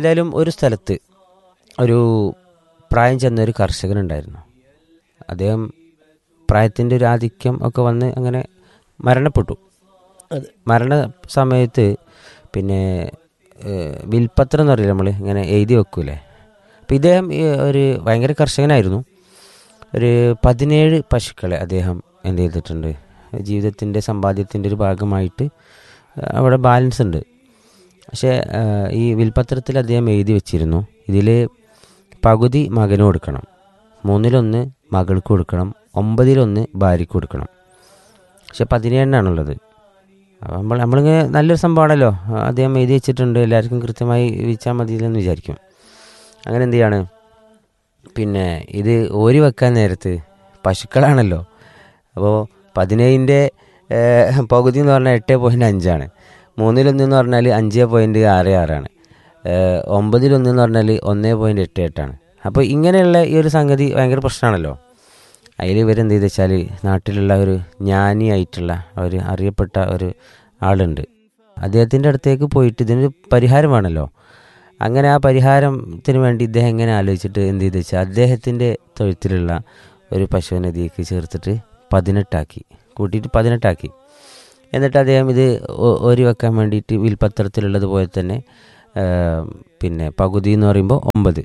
എന്തായാലും ഒരു സ്ഥലത്ത് ഒരു പ്രായം ചെന്ന ഒരു കർഷകനുണ്ടായിരുന്നു അദ്ദേഹം പ്രായത്തിൻ്റെ ഒരു ആധിക്യം ഒക്കെ വന്ന് അങ്ങനെ മരണപ്പെട്ടു അതെ മരണ സമയത്ത് പിന്നെ ഏഹ്, വിൽപ്പത്രം എന്ന് പറയില്ല നമ്മൾ ഇങ്ങനെ എഴുതി വെക്കൂലേ അപ്പം ഇദ്ദേഹം ഈ ഒരു ഭയങ്കര കർഷകനായിരുന്നു ഒരു പതിനേഴ് പശുക്കളെ അദ്ദേഹം എന്ത് ചെയ്തിട്ടുണ്ട് ജീവിതത്തിൻ്റെ സമ്പാദ്യത്തിൻ്റെ ഒരു ഭാഗമായിട്ട് അവിടെ ബാലൻസ് ഉണ്ട് പക്ഷേ ഏഹ്, ഈ വിൽപ്പത്രത്തിൽ അദ്ദേഹം എഴുതി വെച്ചിരുന്നു ഇതിൽ പകുതി മകന് കൊടുക്കണം മൂന്നിലൊന്ന് മകൾക്ക് കൊടുക്കണം ഒമ്പതിലൊന്ന് ഭാര്യയ്ക്ക് കൊടുക്കണം പക്ഷെ പതിനേഴിനാണുള്ളത് അപ്പോൾ നമ്മൾ നമ്മളിങ്ങനെ നല്ലൊരു സംഭവമാണല്ലോ അദ്ദേഹം എഴുതി വെച്ചിട്ടുണ്ട് എല്ലാവർക്കും കൃത്യമായി വീച്ചാൽ മതിയില്ലെന്ന് വിചാരിക്കും അങ്ങനെ എന്ത് ചെയ്യാണ് പിന്നെ ഇത് ഓരി വെക്കാൻ നേരത്ത് പശുക്കളാണല്ലോ അപ്പോൾ പതിനേഴിൻ്റെ പകുതി എന്ന് പറഞ്ഞാൽ എട്ട് പോയിൻറ്റ് അഞ്ചാണ് മൂന്നിലൊന്ന് എന്ന് പറഞ്ഞാൽ അഞ്ച് പോയിൻറ്റ് ആറ് ആറാണ് ഏഹ് ഒമ്പതിലൊന്ന് എന്ന് പറഞ്ഞാൽ ഒന്ന് പോയിൻറ്റ് എട്ട് എട്ടാണ് അപ്പോൾ ഇങ്ങനെയുള്ള ഈ ഒരു സംഗതി ഭയങ്കര പ്രശ്നമാണല്ലോ അതിൽ ഇവരെന്ത് ചെയ്ത് വെച്ചാൽ നാട്ടിലുള്ള ഒരു ജ്ഞാനിയായിട്ടുള്ള ഒരു അറിയപ്പെട്ട ഒരു ആളുണ്ട് അദ്ദേഹത്തിൻ്റെ അടുത്തേക്ക് പോയിട്ട് ഇതിനൊരു പരിഹാരം വേണമല്ലോ അങ്ങനെ ആ പരിഹാരത്തിന് വേണ്ടി ഇദ്ദേഹം എങ്ങനെ ആലോചിച്ചിട്ട് എന്ത് ചെയ്ത് വെച്ചാൽ അദ്ദേഹത്തിൻ്റെ തൊഴുത്തിലുള്ള ഒരു പശുവിനെ ഇതിലേക്ക് ചേർത്തിട്ട് പതിനെട്ടാക്കി കൂട്ടിയിട്ട് പതിനെട്ടാക്കി എന്നിട്ട് അദ്ദേഹം ഇത് ഒ- ഓരി വെക്കാൻ വേണ്ടിയിട്ട് വിൽപത്രത്തിലുള്ളത് പോലെ തന്നെ ആ, പിന്നെ പകുതി എന്ന് പറയുമ്പോൾ ഒമ്പത്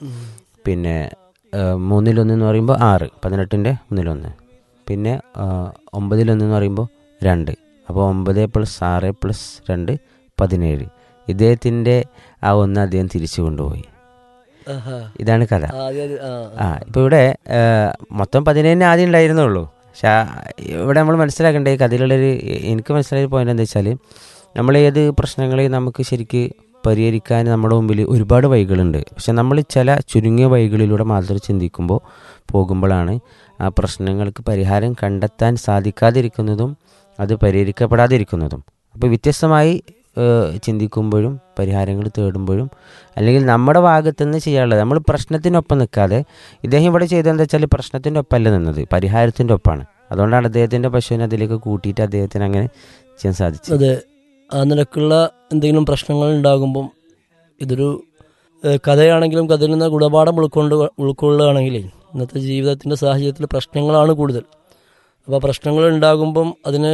പിന്നെ ആ, മൂന്നിലൊന്ന് എന്ന് പറയുമ്പോൾ ആറ് പതിനെട്ടിൻ്റെ മൂന്നിലൊന്ന് പിന്നെ ആ, ഒമ്പതിലൊന്ന് എന്ന് പറയുമ്പോൾ രണ്ട് അപ്പോൾ ഒമ്പത് പ്ലസ് ആറ് പ്ലസ് രണ്ട് പതിനേഴ് ഇദ്ദേഹത്തിൻ്റെ ആ ഒന്ന് അദ്ദേഹം തിരിച്ചു കൊണ്ടുപോയി ആഹാ. ഇതാണ് കഥ ആ, അതെ, അതെ, ആ, ആ ഇപ്പോൾ ഇവിടെ ആ, മൊത്തം പതിനേഴിന് ആദ്യം ഉണ്ടായിരുന്നുള്ളൂ പക്ഷെ ആ, ഇവിടെ നമ്മൾ മനസ്സിലാക്കേണ്ട ഈ കഥയിലുള്ളൊരു എനിക്ക് മനസ്സിലായ പോയിന്റ് എന്താ വെച്ചാൽ നമ്മൾ ഏത് പ്രശ്നങ്ങളെയും നമുക്ക് ശരിക്ക് പരിഹരിക്കാൻ നമ്മുടെ മുമ്പിൽ ഒരുപാട് വഴികളുണ്ട് പക്ഷെ നമ്മൾ ചില ചുരുങ്ങിയ വഴികളിലൂടെ മാത്രം ചിന്തിക്കുമ്പോൾ പോകുമ്പോഴാണ് ആ പ്രശ്നങ്ങൾക്ക് പരിഹാരം കണ്ടെത്താൻ സാധിക്കാതിരിക്കുന്നതും അത് പരിഹരിക്കപ്പെടാതിരിക്കുന്നതും അപ്പോൾ വ്യത്യസ്തമായി ഏഹ്, ചിന്തിക്കുമ്പോഴും പരിഹാരങ്ങൾ തേടുമ്പോഴും അല്ലെങ്കിൽ നമ്മുടെ ഭാഗത്തു നിന്ന് ചെയ്യാനുള്ളത് നമ്മൾ പ്രശ്നത്തിനൊപ്പം നിൽക്കാതെ ഇദ്ദേഹം ഇവിടെ ചെയ്തതെന്താ വെച്ചാൽ പ്രശ്നത്തിൻ്റെ ഒപ്പമല്ല നിന്നത് പരിഹാരത്തിൻ്റെ ഒപ്പമാണ് അതുകൊണ്ടാണ് അദ്ദേഹത്തിൻ്റെ പശുവിനെ അതിലേക്ക് കൂട്ടിയിട്ട് അദ്ദേഹത്തിന് അങ്ങനെ ചെയ്യാൻ സാധിച്ചത് അതെ ആ നിലക്കുള്ള എന്തെങ്കിലും പ്രശ്നങ്ങൾ ഉണ്ടാകുമ്പം ഇതൊരു ഏഹ്, കഥയാണെങ്കിലും കഥയിൽ നിന്ന് ഗുണപാഠം ഉൾക്കൊണ്ട് ഉൾക്കൊള്ളുകയാണെങ്കിലേ ഇന്നത്തെ ജീവിതത്തിൻ്റെ സാഹചര്യത്തിൽ പ്രശ്നങ്ങളാണ് കൂടുതൽ അപ്പോൾ പ്രശ്നങ്ങൾ ഉണ്ടാകുമ്പം അതിന്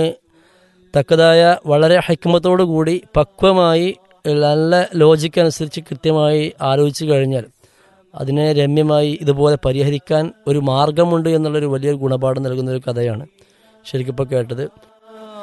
തക്കതായ വളരെ ഹൈക്കമത്തോടു കൂടി പക്വമായി നല്ല ലോജിക്ക് അനുസരിച്ച് കൃത്യമായി ആലോചിച്ച് കഴിഞ്ഞാൽ അതിനെ രമ്യമായി ഇതുപോലെ പരിഹരിക്കാൻ ഒരു മാർഗമുണ്ട് എന്നുള്ളൊരു വലിയൊരു ഗുണപാഠം നൽകുന്ന ഒരു കഥയാണ് ശരിക്കും ഇപ്പോൾ കേട്ടത്